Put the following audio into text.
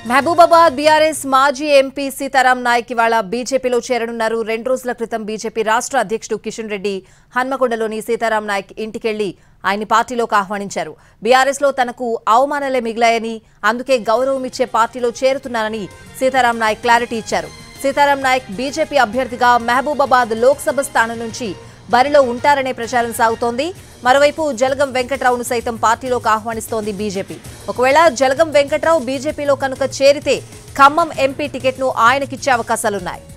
Mahabubabad BRS మాజీ MP Seetharam Naik ఇవాళ బీజేపీలో చేరనున్నారు రెండు రోజుల క్రితం బీజేపీ రాష్ట్ర అధ్యక్షుడు కిషన్ రెడ్డి హన్మకొండలోని సీతారాం నాయక్ ఇంటికెళ్లి ఆయన పార్టీలోకి ఆహ్వానించారు బీఆర్ఎస్ లో తనకు అవమానాలే మిగిలాయని అందుకే గౌరవం ఇచ్చే పార్టీలో చేరుతున్నానని సీతారాం నాయక్ క్లారిటీ ఇచ్చారు సీతారాం నాయక్ బీజేపీ అభ్యర్థిగా మహబూబాబాద్ లోక్సభ స్థానం నుంచి బరిలో ఉంటారనే ప్రచారం సాగుతోంది మరోవైపు జలగం వెంకట్రావును సైతం పార్టీలోకి ఆహ్వానిస్తోంది బీజేపీ ఒకవేళ జలగం వెంకట్రావు బీజేపీలో కనుక చేరితే ఖమ్మం ఎంపీ టికెట్ను ఆయనకిచ్చే అవకాశాలున్నాయి